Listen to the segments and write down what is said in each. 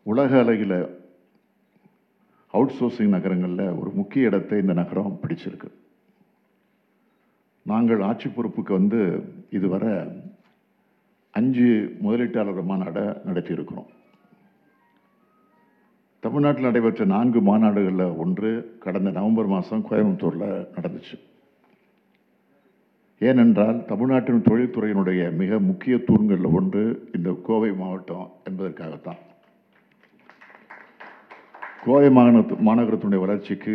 உலக அளவில் out sourcing நகரங்களில் ஒரு முக்கிய இடத்தை இந்த நகரம் பிடிச்சிருக்கு நாங்கள் ஆட்சி பொறுப்புக்கு வந்து இதுவரை அஞ்சு முதலீட்டாளர் மாநாடை நடத்தியிருக்கிறோம் தமிழ்நாட்டில் நடைபெற்ற நான்கு மாநாடுகளில் ஒன்று கடந்த நவம்பர் மாதம் கோயம்புத்தூரில் நடந்துச்சு ஏனென்றால் தமிழ்நாட்டின் தொழில்துறையினுடைய மிக முக்கிய தூண்களில் ஒன்று இந்த கோவை மாவட்டம் என்பதற்காகத்தான் கோவை மாநகர மாநகரத்தினுடைய வளர்ச்சிக்கு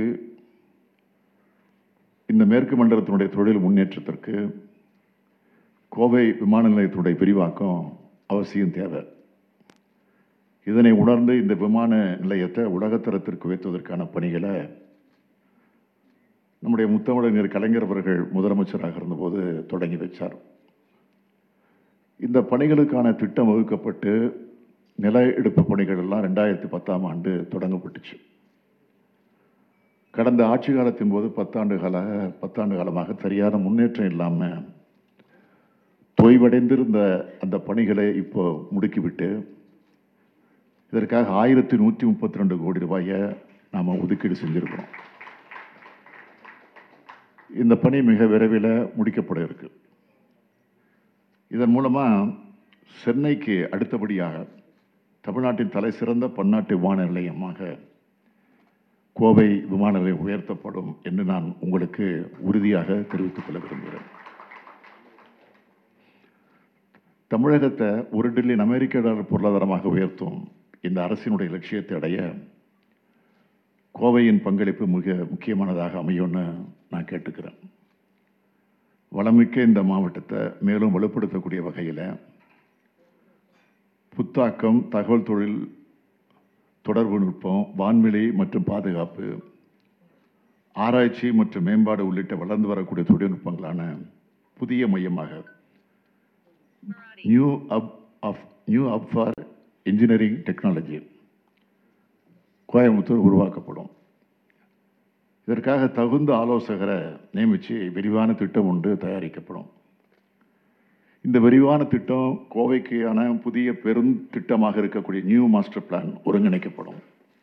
இந்த மேற்கு மண்டலத்தினுடைய தொழில் முன்னேற்றத்திற்கு கோவை விமான நிலையத்தினுடைய விரிவாக்கம் அவசியம் தேவை இதனை உணர்ந்து இந்த விமான நிலையத்தை உலகத்தரத்திற்கு உயர்த்துவதற்கான பணிகளை நம்முடைய முத்தமிழர் கலைஞர் அவர்கள் முதலமைச்சராக இருந்தபோது தொடங்கி வைச்சார் இந்த பணிகளுக்கான திட்டம் வகுக்கப்பட்டு நில எடுப்பு பணிகள் எல்லாம் ரெண்டாயிரத்தி பத்தாம் ஆண்டு தொடங்கப்பட்டுச்சு கடந்த ஆட்சி காலத்தின் போது பத்தாண்டு கால பத்தாண்டு காலமாக சரியான முன்னேற்றம் இல்லாமல் தொய்வடைந்திருந்த அந்த பணிகளை இப்போ முடுக்கிவிட்டு இதற்காக ஆயிரத்தி நூற்றி முப்பத்தி ரெண்டு கோடி ரூபாயை நாம் ஒதுக்கீடு செஞ்சுருக்கிறோம் இந்த பணி மிக விரைவில் முடிக்கப்பட இருக்கு இதன் மூலமாக சென்னைக்கு அடுத்தபடியாக தமிழ்நாட்டின் தலை சிறந்த பன்னாட்டு விமான நிலையமாக கோவை விமான நிலையம் உயர்த்தப்படும் என்று நான் உங்களுக்கு உறுதியாக தெரிவித்துக் கொள்ள விரும்புகிறேன் தமிழகத்தை ஒரு டில்லியன் அமெரிக்க டாலர் பொருளாதாரமாக உயர்த்தும் இந்த அரசினுடைய லட்சியத்தை அடைய கோவையின் பங்களிப்பு மிக முக்கியமானதாக அமையும்னு நான் கேட்டுக்கிறேன் வளமிக்க இந்த மாவட்டத்தை மேலும் வலுப்படுத்தக்கூடிய வகையில் புத்தாக்கம் தகவல் தொழில் தொடர்பு நுட்பம் வான்வெளி மற்றும் பாதுகாப்பு ஆராய்ச்சி மற்றும் மேம்பாடு உள்ளிட்ட வளர்ந்து வரக்கூடிய தொழில்நுட்பங்களான புதிய மையமாக new up of new up for engineering technology Coimbatore உருவாக்கப்படும் இதற்காக தகுந்த ஆலோசகரை நியமித்து விரிவான திட்டம் ஒன்று தயாரிக்கப்படும் இந்த விரிவான திட்டம் கோவைக்கான புதிய பெரும் திட்டமாக இருக்கக்கூடிய நியூ மாஸ்டர் பிளான் ஒருங்கிணைக்கப்படும்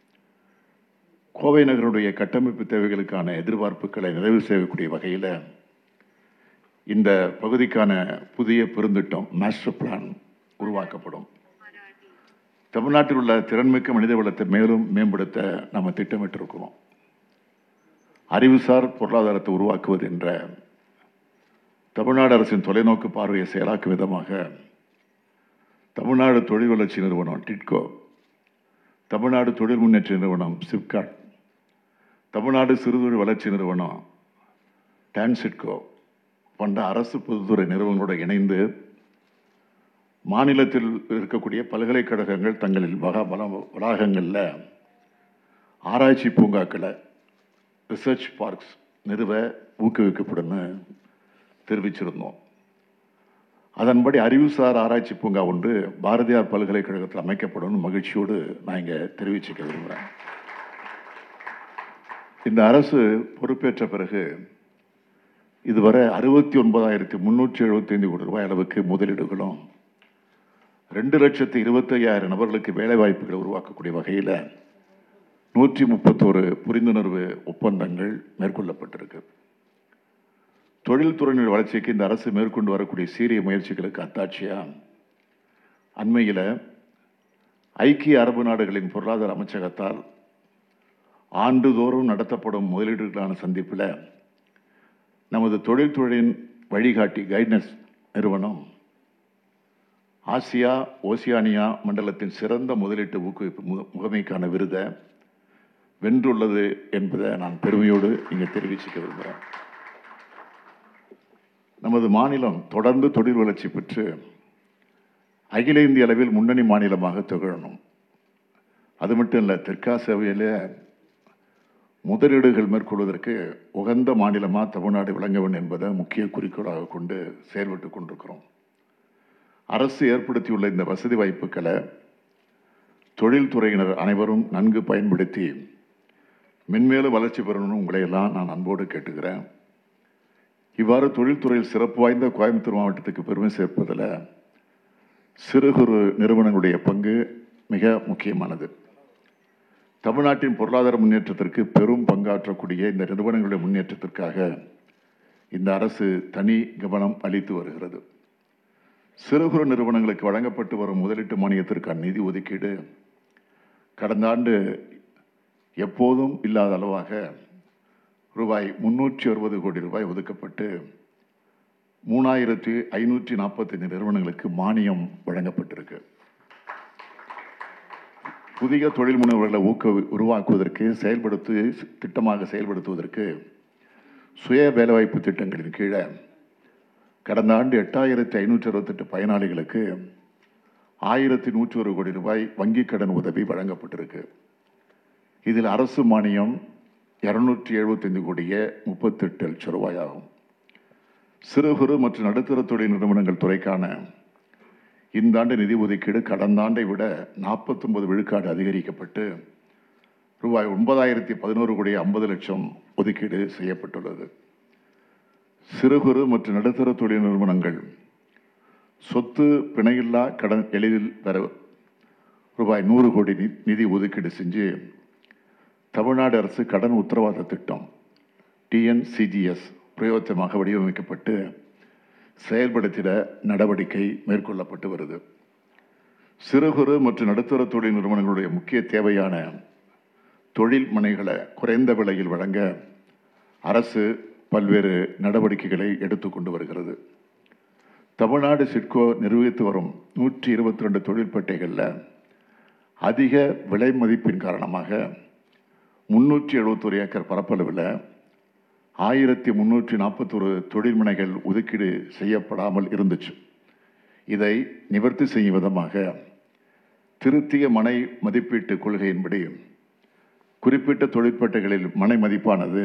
கோவை நகருடைய கட்டமைப்பு தேவைகளுக்கான எதிர்பார்ப்புகளை நிறைவு செய்யக்கூடிய வகையில் இந்த பகுதிக்கான புதிய பெருந்திட்டம் மாஸ்டர் பிளான் உருவாக்கப்படும் தமிழ்நாட்டில் உள்ள திறன்மிக்க மனித வளத்தை மேலும் மேம்படுத்த நம்ம திட்டமிட்டிருக்கிறோம் அறிவுசார் பொருளாதாரத்தை உருவாக்குவது என்ற தமிழ்நாடு அரசின் தொலைநோக்கு பார்வையை செயலாக்கும் விதமாக தமிழ்நாடு தொழில் வளர்ச்சி நிறுவனம் டிட்கோ தமிழ்நாடு தொழில் முன்னேற்ற நிறுவனம் சிப்காட் தமிழ்நாடு சிறுதொழில் வளர்ச்சி நிறுவனம் டான்சிட்கோ போன்ற அரசு பொதுத்துறை நிறுவனங்களோடு இணைந்து மாநிலத்தில் இருக்கக்கூடிய பல்கலைக்கழகங்கள் தங்களின் வகா வள வளாகங்களில் ஆராய்ச்சி பூங்காக்களை ரிசர்ச் பார்க்ஸ் நிறுவ ஊக்குவிக்கப்படும்னு தெரிவிச்சிருந்தோம் அதன்படி அறிவுசார் ஆராய்ச்சி பூங்கா ஒன்று பாரதியார் பல்கலைக்கழகத்தில் அமைக்கப்படும் மகிழ்ச்சியோடு நான் இங்கே தெரிவிச்சுக்க விரும்புகிறேன் இந்த அரசு பொறுப்பேற்ற பிறகு இதுவரை அறுபத்தி ஒன்பதாயிரத்தி முன்னூற்றி எழுபத்தைந்து கோடி ரூபாய் அளவுக்கு முதலீடுகளும் ரெண்டு லட்சத்து இருபத்தையாயிரம் நபர்களுக்கு வேலைவாய்ப்புகளை உருவாக்கக்கூடிய வகையில் நூற்றி முப்பத்தோரு புரிந்துணர்வு ஒப்பந்தங்கள் மேற்கொள்ளப்பட்டிருக்கு தொழில்துறையினர் வளர்ச்சிக்கு இந்த அரசு மேற்கொண்டு வரக்கூடிய சீரிய முயற்சிகளுக்கு அத்தாட்சியா அண்மையில் ஐக்கிய அரபு நாடுகளின் பொருளாதார அமைச்சகத்தால் ஆண்டுதோறும் நடத்தப்படும் முதலீடுகளான சந்திப்பில் நமது தொழில்துறையின் வழிகாட்டி கைட்னஸ் நிறுவனம் ஆசியா ஓசியானியா மண்டலத்தின் சிறந்த முதலீட்டு ஊக்குவிப்பு மு- முகமைக்கான விருதை வென்றுள்ளது என்பதை நான் பெருமையோடு இங்கே தெரிவிச்சுக்க விரும்புகிறேன் நமது மாநிலம் தொடர்ந்து தொழில் வளர்ச்சி பெற்று அகில இந்திய அளவில் முன்னணி மாநிலமாக திகழணும் அது மட்டும் இல்லை தெற்காசியாவிலே முதலீடுகள் மேற்கொள்வதற்கு உகந்த மாநிலமாக தமிழ்நாடு விளங்க வேண்டும் என்பதை முக்கிய குறிக்கோளாக கொண்டு செயல்பட்டு கொண்டிருக்கிறோம் அரசு ஏற்படுத்தியுள்ள இந்த வசதி வாய்ப்புகளை தொழில்துறையினர் அனைவரும் நன்கு பயன்படுத்தி மென்மேலும் வளர்ச்சி பெறணும்னு உங்களை எல்லாம் நான் அன்போடு கேட்டுக்கிறேன் இவ்வாறு தொழில்துறையில் சிறப்பு வாய்ந்த கோயம்புத்தூர் மாவட்டத்துக்கு பெருமை சேர்ப்பதில் சிறு குறு நிறுவனங்களுடைய பங்கு மிக முக்கியமானது தமிழ்நாட்டின் பொருளாதார முன்னேற்றத்திற்கு பெரும் பங்காற்றக்கூடிய இந்த நிறுவனங்களுடைய முன்னேற்றத்திற்காக இந்த அரசு தனி கவனம் அளித்து வருகிறது சிறு குறு நிறுவனங்களுக்கு வழங்கப்பட்டு வரும் முதலீட்டு மானியத்திற்கான நிதி ஒதுக்கீடு கடந்த ஆண்டு எப்போதும் இல்லாத அளவாக ரூபாய் முன்னூற்றி அறுபது கோடி ரூபாய் ஒதுக்கப்பட்டு மூணாயிரத்தி ஐநூற்றி நாற்பத்தஞ்சு நிறுவனங்களுக்கு மானியம் வழங்கப்பட்டிருக்கு புதிய தொழில் முனைவர்களை ஊக்க உருவாக்குவதற்கு செயல்படுத்து திட்டமாக செயல்படுத்துவதற்கு சுய வேலைவாய்ப்பு திட்டங்களின் கீழே கடந்த ஆண்டு எட்டாயிரத்தி ஐநூற்றி அறுபத்தெட்டு பயனாளிகளுக்கு ஆயிரத்தி நூற்றி ஒரு கோடி ரூபாய் வங்கிக் கடன் உதவி வழங்கப்பட்டிருக்கு இதில் அரசு மானியம் இருநூற்றி எழுபத்தைந்து கோடியே முப்பத்தெட்டு லட்சம் ரூபாய் ஆகும் சிறு குறு மற்றும் நடுத்தர தொழில் நிறுவனங்கள் துறைக்கான இந்த ஆண்டு நிதி ஒதுக்கீடு கடந்த ஆண்டை விட நாற்பத்தொன்பது விழுக்காடு அதிகரிக்கப்பட்டு ரூபாய் ஒன்பதாயிரத்தி பதினோரு கோடி ஐம்பது லட்சம் ஒதுக்கீடு செய்யப்பட்டுள்ளது சிறு குறு மற்றும் நடுத்தர தொழில் நிறுவனங்கள் சொத்து பிணையில்லா கடன் எளிதில் பெற ரூபாய் நூறு கோடி நி- நிதி ஒதுக்கீடு செஞ்சு தமிழ்நாடு அரசு கடன் உத்தரவாத திட்டம் டிஎன்சிஜிஎஸ் பிரயோஜனமாக வடிவமைக்கப்பட்டு செயல்படுத்திட நடவடிக்கை மேற்கொள்ளப்பட்டு வருது சிறு குறு மற்றும் நடுத்தர தொழில் நிறுவனங்களுடைய முக்கிய தேவையான தொழில் மனைகளை குறைந்த விலையில் வழங்க அரசு பல்வேறு நடவடிக்கைகளை எடுத்துக்கொண்டு வருகிறது தமிழ்நாடு சிட்கோ நிர்வகித்து வரும் நூற்றி இருபத்தி ரெண்டு தொழிற்பேட்டைகளில் அதிக விலை மதிப்பின் காரணமாக முன்னூற்றி எழுபத்தொரு ஏக்கர் பரப்பளவில் ஆயிரத்தி முன்னூற்றி நாற்பத்தொரு தொழில்முனைகள் ஒதுக்கீடு செய்யப்படாமல் இருந்துச்சு இதை நிவர்த்தி செய்யும் விதமாக திருத்திய மனை மதிப்பீட்டு கொள்கையின்படி குறிப்பிட்ட தொழிற்பேட்டைகளில் மனை மதிப்பானது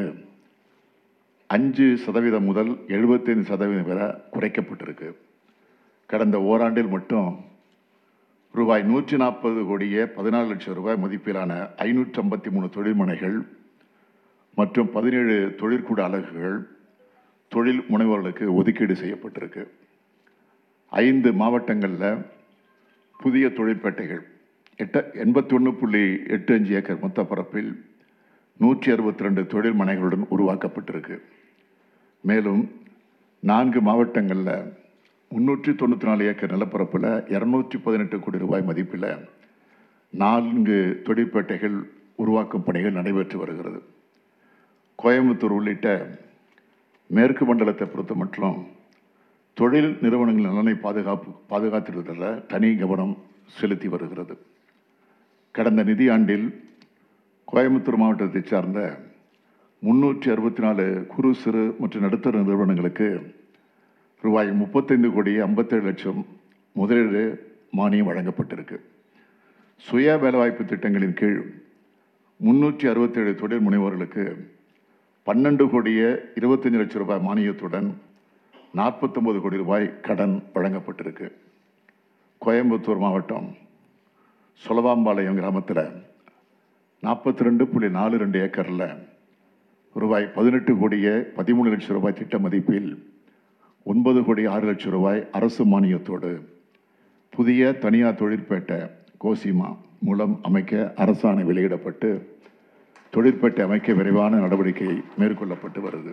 அஞ்சு சதவீதம் முதல் எழுபத்தைந்து சதவீதம் வரை குறைக்கப்பட்டிருக்கு கடந்த ஓராண்டில் மட்டும் ரூபாய் நூற்றி நாற்பது கோடியே பதினாலு லட்சம் ரூபாய் மதிப்பிலான ஐநூற்றி ஐம்பத்தி மூணு தொழில்மனைகள் மற்றும் பதினேழு தொழிற்கூட அலகுகள் தொழில் முனைவோர்களுக்கு ஒதுக்கீடு செய்யப்பட்டிருக்கு ஐந்து மாவட்டங்களில் புதிய தொழிற்பேட்டைகள் எட்ட எண்பத்தி ஒன்று புள்ளி எட்டு அஞ்சு ஏக்கர் மொத்த பரப்பில் நூற்றி அறுபத்தி ரெண்டு தொழில் மனைகளுடன் உருவாக்கப்பட்டிருக்கு மேலும் நான்கு மாவட்டங்களில் முன்னூற்றி தொண்ணூற்றி நாலு ஏக்கர் நிலப்பரப்பில் இரநூற்றி பதினெட்டு கோடி ரூபாய் மதிப்பில் நான்கு தொழிற்பேட்டைகள் உருவாக்கும் பணிகள் நடைபெற்று வருகிறது கோயம்புத்தூர் உள்ளிட்ட மேற்கு மண்டலத்தை பொறுத்த மட்டும் தொழில் நிறுவனங்கள் நலனை பாதுகாப்பு பாதுகாத்திருப்பதில் தனி கவனம் செலுத்தி வருகிறது கடந்த நிதியாண்டில் கோயம்புத்தூர் மாவட்டத்தை சார்ந்த முன்னூற்றி அறுபத்தி நாலு குறு சிறு மற்றும் நடுத்தர நிறுவனங்களுக்கு ரூபாய் முப்பத்தைந்து கோடி ஐம்பத்தேழு லட்சம் முதலீடு மானியம் வழங்கப்பட்டிருக்கு சுய வேலைவாய்ப்பு திட்டங்களின் கீழ் முன்னூற்றி அறுபத்தேழு தொழில் முனைவோர்களுக்கு பன்னெண்டு கோடியே இருபத்தஞ்சு லட்சம் ரூபாய் மானியத்துடன் நாற்பத்தொம்பது கோடி ரூபாய் கடன் வழங்கப்பட்டிருக்கு கோயம்புத்தூர் மாவட்டம் சொலவாம்பாளையம் கிராமத்தில் நாற்பத்தி ரெண்டு புள்ளி நாலு ரெண்டு ஏக்கரில் ரூபாய் பதினெட்டு கோடியே பதிமூணு லட்சம் ரூபாய் திட்ட மதிப்பில் ஒன்பது கோடி ஆறு லட்சம் ரூபாய் அரசு மானியத்தோடு புதிய தனியார் தொழிற்பேட்டை கோசிமா மூலம் அமைக்க அரசாணை வெளியிடப்பட்டு தொழிற்பேட்டை அமைக்க விரைவான நடவடிக்கை மேற்கொள்ளப்பட்டு வருது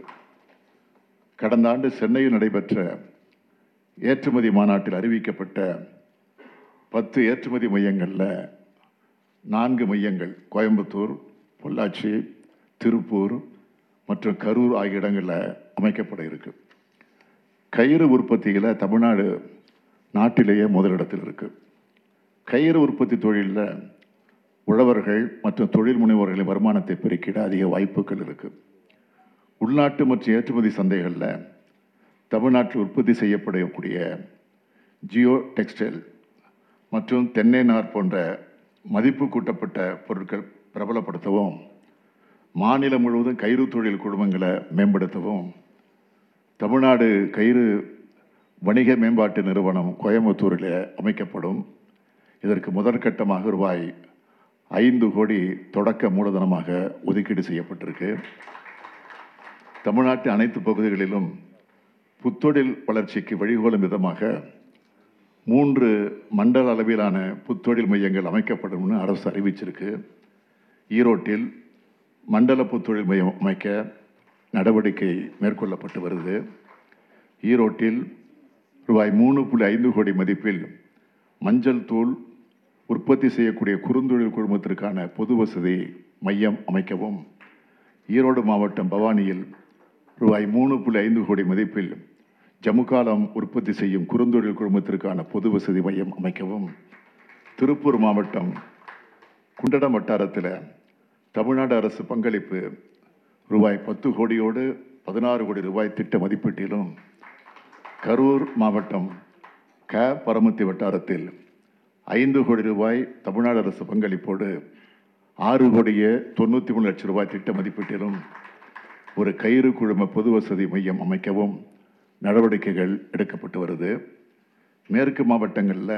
கடந்த ஆண்டு சென்னையில் நடைபெற்ற ஏற்றுமதி மாநாட்டில் அறிவிக்கப்பட்ட பத்து ஏற்றுமதி மையங்களில் நான்கு மையங்கள் கோயம்புத்தூர் பொள்ளாச்சி திருப்பூர் மற்றும் கரூர் ஆகிய இடங்களில் அமைக்கப்பட இருக்கு கயிறு உற்பத்தியில் தமிழ்நாடு நாட்டிலேயே முதலிடத்தில் இருக்கு கயிறு உற்பத்தி தொழிலில் உழவர்கள் மற்றும் தொழில் முனைவோர்களின் வருமானத்தை பெருக்கிட அதிக வாய்ப்புகள் இருக்கு உள்நாட்டு மற்றும் ஏற்றுமதி சந்தைகளில் தமிழ்நாட்டில் உற்பத்தி செய்யப்படக்கூடிய ஜியோ டெக்ஸ்டைல் மற்றும் தென்னை நார் போன்ற மதிப்பு கூட்டப்பட்ட பொருட்கள் பிரபலப்படுத்தவும் மாநிலம் முழுவதும் கயிறு தொழில் குழுமங்களை மேம்படுத்தவும் தமிழ்நாடு கயிறு வணிக மேம்பாட்டு நிறுவனம் கோயம்புத்தூரில் அமைக்கப்படும் இதற்கு முதற்கட்டமாக ரூபாய் ஐந்து கோடி தொடக்க மூலதனமாக ஒதுக்கீடு செய்யப்பட்டிருக்கு தமிழ்நாட்டின் அனைத்து பகுதிகளிலும் புத்தொழில் வளர்ச்சிக்கு வழிகோலும் விதமாக மூன்று மண்டல அளவிலான புத்தொழில் மையங்கள் அமைக்கப்படும்னு அரசு அறிவிச்சிருக்கு ஈரோட்டில் மண்டல புத்தொழில் மையம் அமைக்க நடவடிக்கை மேற்கொள்ளப்பட்டு வருது ஈரோட்டில் ரூபாய் மூணு புள்ளி ஐந்து கோடி மதிப்பில் மஞ்சள் தூள் உற்பத்தி செய்யக்கூடிய குறுந்தொழில் குழுமத்திற்கான பொது வசதி மையம் அமைக்கவும் ஈரோடு மாவட்டம் பவானியில் ரூபாய் மூணு புள்ளி ஐந்து கோடி மதிப்பில் ஜமுகாலம் உற்பத்தி செய்யும் குறுந்தொழில் குழுமத்திற்கான பொது வசதி மையம் அமைக்கவும் திருப்பூர் மாவட்டம் குண்டடம் வட்டாரத்தில் தமிழ்நாடு அரசு பங்களிப்பு ரூபாய் பத்து கோடியோடு பதினாறு கோடி ரூபாய் திட்ட மதிப்பீட்டிலும் கரூர் மாவட்டம் க பரமத்தி வட்டாரத்தில் ஐந்து கோடி ரூபாய் தமிழ்நாடு அரசு பங்களிப்போடு ஆறு கோடியே தொண்ணூற்றி மூணு லட்சம் ரூபாய் திட்ட மதிப்பீட்டிலும் ஒரு கயிறு குழும பொது வசதி மையம் அமைக்கவும் நடவடிக்கைகள் எடுக்கப்பட்டு வருது மேற்கு மாவட்டங்களில்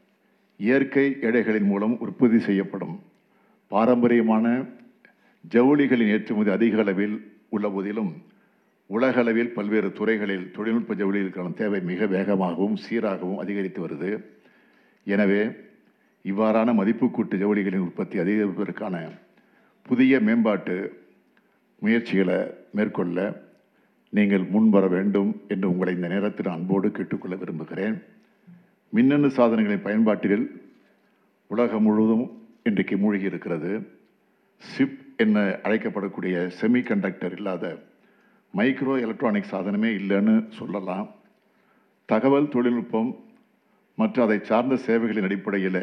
இயற்கை எடைகளின் மூலம் உற்பத்தி செய்யப்படும் பாரம்பரியமான ஜவுளிகளின் ஏற்றுமதி அதிக அளவில் உள்ள போதிலும் உலக அளவில் பல்வேறு துறைகளில் தொழில்நுட்ப ஜவுளிகளுக்கான தேவை மிக வேகமாகவும் சீராகவும் அதிகரித்து வருது எனவே இவ்வாறான மதிப்பு கூட்டு ஜவுளிகளின் உற்பத்தி அதிகரிப்பதற்கான புதிய மேம்பாட்டு முயற்சிகளை மேற்கொள்ள நீங்கள் முன்வர வேண்டும் என்று உங்களை இந்த நேரத்தில் அன்போடு கேட்டுக்கொள்ள விரும்புகிறேன் மின்னணு சாதனங்களின் பயன்பாட்டில் உலகம் முழுவதும் இன்றைக்கு மூழ்கி இருக்கிறது சிப் என்ன அழைக்கப்படக்கூடிய செமி கண்டக்டர் இல்லாத மைக்ரோ எலக்ட்ரானிக் சாதனமே இல்லைன்னு சொல்லலாம் தகவல் தொழில்நுட்பம் மற்றும் அதை சார்ந்த சேவைகளின் அடிப்படையில்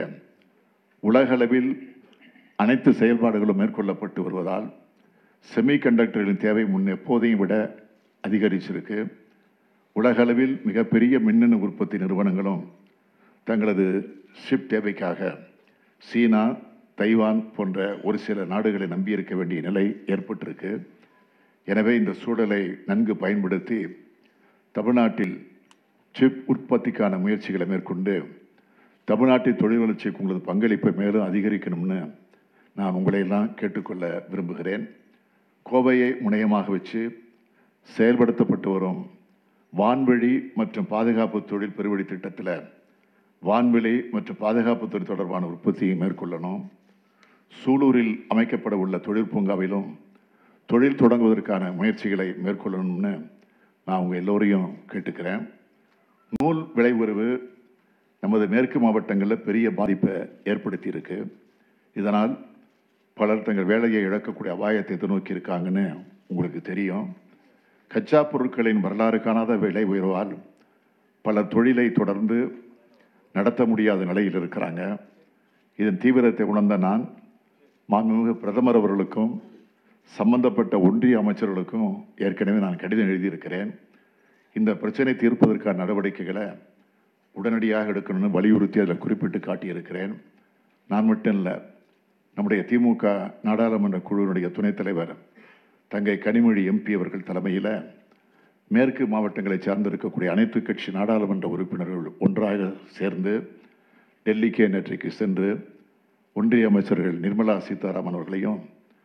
உலகளவில் அனைத்து செயல்பாடுகளும் மேற்கொள்ளப்பட்டு வருவதால் செமி கண்டக்டர்களின் தேவை முன் எப்போதையும் விட அதிகரிச்சிருக்கு உலகளவில் மிகப்பெரிய மின்னணு உற்பத்தி நிறுவனங்களும் தங்களது ஷிப் தேவைக்காக சீனா தைவான் போன்ற ஒரு சில நாடுகளை நம்பியிருக்க வேண்டிய நிலை ஏற்பட்டிருக்கு எனவே இந்த சூழலை நன்கு பயன்படுத்தி தமிழ்நாட்டில் சிப் உற்பத்திக்கான முயற்சிகளை மேற்கொண்டு தமிழ்நாட்டின் தொழில் வளர்ச்சிக்கு உங்களது பங்களிப்பை மேலும் அதிகரிக்கணும்னு நான் உங்களையெல்லாம் கேட்டுக்கொள்ள விரும்புகிறேன் கோவையை முனையமாக வச்சு செயல்படுத்தப்பட்டு வரும் வான்வழி மற்றும் பாதுகாப்பு தொழில் பெருவழி திட்டத்தில் வான்வெளி மற்றும் பாதுகாப்பு துறை தொடர்பான உற்பத்தியை மேற்கொள்ளணும் சூலூரில் அமைக்கப்பட உள்ள தொழில் பூங்காவிலும் தொழில் தொடங்குவதற்கான முயற்சிகளை மேற்கொள்ளணும்னு நான் உங்கள் எல்லோரையும் கேட்டுக்கிறேன் நூல் விலை உயர்வு நமது மேற்கு மாவட்டங்களில் பெரிய பாதிப்பை ஏற்படுத்தி இருக்கு இதனால் பலர் தங்கள் வேலையை இழக்கக்கூடிய அபாயத்தை எதிர்நோக்கி இருக்காங்கன்னு உங்களுக்கு தெரியும் கச்சா பொருட்களின் வரலாறு காணாத விலை உயர்வால் பல தொழிலை தொடர்ந்து நடத்த முடியாத நிலையில் இருக்கிறாங்க இதன் தீவிரத்தை உணர்ந்த நான் மாண்புமிகு பிரதமர் அவர்களுக்கும் சம்பந்தப்பட்ட ஒன்றிய அமைச்சர்களுக்கும் ஏற்கனவே நான் கடிதம் எழுதியிருக்கிறேன் இந்த பிரச்சனை தீர்ப்பதற்கான நடவடிக்கைகளை உடனடியாக எடுக்கணும்னு வலியுறுத்தி அதில் குறிப்பிட்டு காட்டியிருக்கிறேன் நான் மட்டும் இல்லை நம்முடைய திமுக நாடாளுமன்ற குழுவினுடைய துணைத் தலைவர் தங்கை கனிமொழி எம்பி அவர்கள் தலைமையில் மேற்கு மாவட்டங்களை சார்ந்திருக்கக்கூடிய அனைத்து கட்சி நாடாளுமன்ற உறுப்பினர்கள் ஒன்றாக சேர்ந்து டெல்லிக்கே நேற்றைக்கு சென்று ஒன்றிய அமைச்சர்கள் நிர்மலா சீதாராமன் அவர்களையும்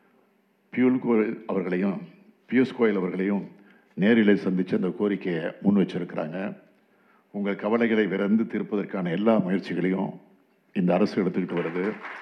பியூல் கோயல் அவர்களையும் பியூஷ் கோயல் அவர்களையும் நேரிலே சந்தித்து அந்த கோரிக்கையை முன் வச்சிருக்கிறாங்க உங்கள் கவலைகளை விரைந்து தீர்ப்பதற்கான எல்லா முயற்சிகளையும் இந்த அரசு எடுத்துக்கிட்டு வருது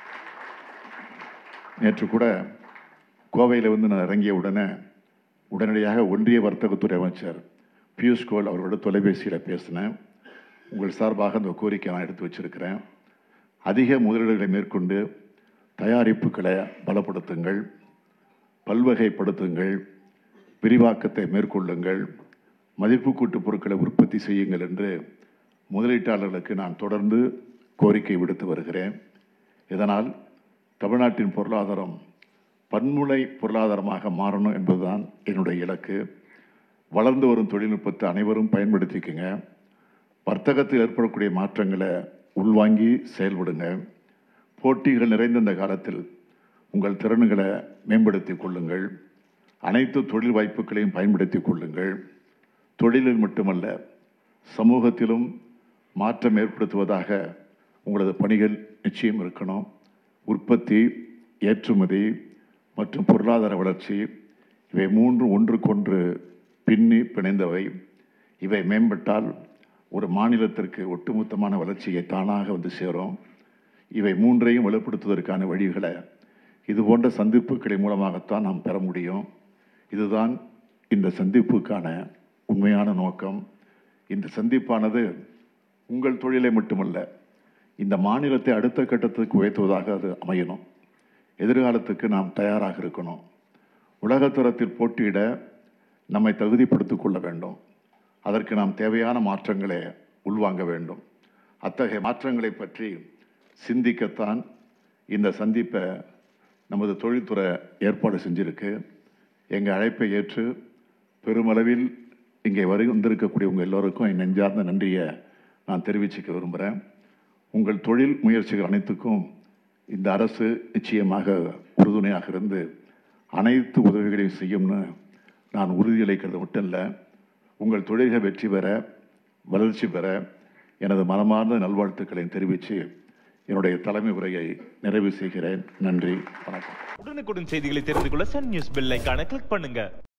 நேற்று கூட கோவையில் வந்து நான் இறங்கிய உடனே உடனடியாக ஒன்றிய வர்த்தகத்துறை அமைச்சர் பியூஷ் கோயல் அவரோட தொலைபேசியில் பேசினேன் உங்கள் சார்பாக அந்த கோரிக்கை நான் எடுத்து வச்சிருக்கிறேன் அதிக முதலீடுகளை மேற்கொண்டு தயாரிப்புகளை பலப்படுத்துங்கள் பல்வகைப்படுத்துங்கள் விரிவாக்கத்தை மேற்கொள்ளுங்கள் மதிப்பு கூட்டு பொருட்களை உற்பத்தி செய்யுங்கள் என்று முதலீட்டாளர்களுக்கு நான் தொடர்ந்து கோரிக்கை விடுத்து வருகிறேன் இதனால் தமிழ்நாட்டின் பொருளாதாரம் பன்முனை பொருளாதாரமாக மாறணும் என்பதுதான் என்னுடைய இலக்கு வளர்ந்து வரும் தொழில்நுட்பத்தை அனைவரும் பயன்படுத்திக்கங்க வர்த்தகத்தில் ஏற்படக்கூடிய மாற்றங்களை உள்வாங்கி செயல்படுங்க போட்டிகள் நிறைந்த இந்த காலத்தில் உங்கள் திறன்களை மேம்படுத்திக் கொள்ளுங்கள் அனைத்து தொழில் வாய்ப்புகளையும் பயன்படுத்திக் கொள்ளுங்கள் தொழிலில் மட்டுமல்ல சமூகத்திலும் மாற்றம் ஏற்படுத்துவதாக உங்களது பணிகள் நிச்சயம் இருக்கணும் உற்பத்தி ஏற்றுமதி மற்றும் பொருளாதார வளர்ச்சி இவை மூன்று ஒன்றுக்கொன்று பின்னி பிணைந்தவை இவை மேம்பட்டால் ஒரு மாநிலத்திற்கு ஒட்டுமொத்தமான வளர்ச்சியை தானாக வந்து சேரும் இவை மூன்றையும் வலுப்படுத்துவதற்கான வழிகளை இது போன்ற சந்திப்புகளின் மூலமாகத்தான் நாம் பெற முடியும் இதுதான் இந்த சந்திப்புக்கான உண்மையான நோக்கம் இந்த சந்திப்பானது உங்கள் தொழிலை மட்டுமல்ல இந்த மாநிலத்தை அடுத்த கட்டத்துக்கு உயர்த்துவதாக அது அமையணும் எதிர்காலத்துக்கு நாம் தயாராக இருக்கணும் உலகத்தரத்தில் போட்டியிட நம்மை தகுதிப்படுத்திக் கொள்ள வேண்டும் அதற்கு நாம் தேவையான மாற்றங்களை உள்வாங்க வேண்டும் அத்தகைய மாற்றங்களை பற்றி சிந்திக்கத்தான் இந்த சந்திப்பை நமது தொழில்துறை ஏற்பாடு செஞ்சிருக்கு எங்கள் அழைப்பை ஏற்று பெருமளவில் இங்கே வரு வந்திருக்கக்கூடிய உங்கள் எல்லோருக்கும் என் நெஞ்சார்ந்த நன்றியை நான் தெரிவிச்சுக்க விரும்புகிறேன் உங்கள் தொழில் முயற்சிகள் அனைத்துக்கும் இந்த அரசு நிச்சயமாக உறுதுணையாக இருந்து அனைத்து உதவிகளையும் செய்யும்னு நான் உறுதியளிக்கிறது மட்டும் இல்லை உங்கள் தொழில்கள் வெற்றி பெற வளர்ச்சி பெற எனது மனமார்ந்த நல்வாழ்த்துக்களை தெரிவித்து என்னுடைய தலைமை உரையை நிறைவு செய்கிறேன் நன்றி வணக்கம் உடனுக்குடன் செய்திகளை தெரிந்து கொள்ள சன் நியூஸ் பெல் ஐகானை கிளிக் பண்ணுங்க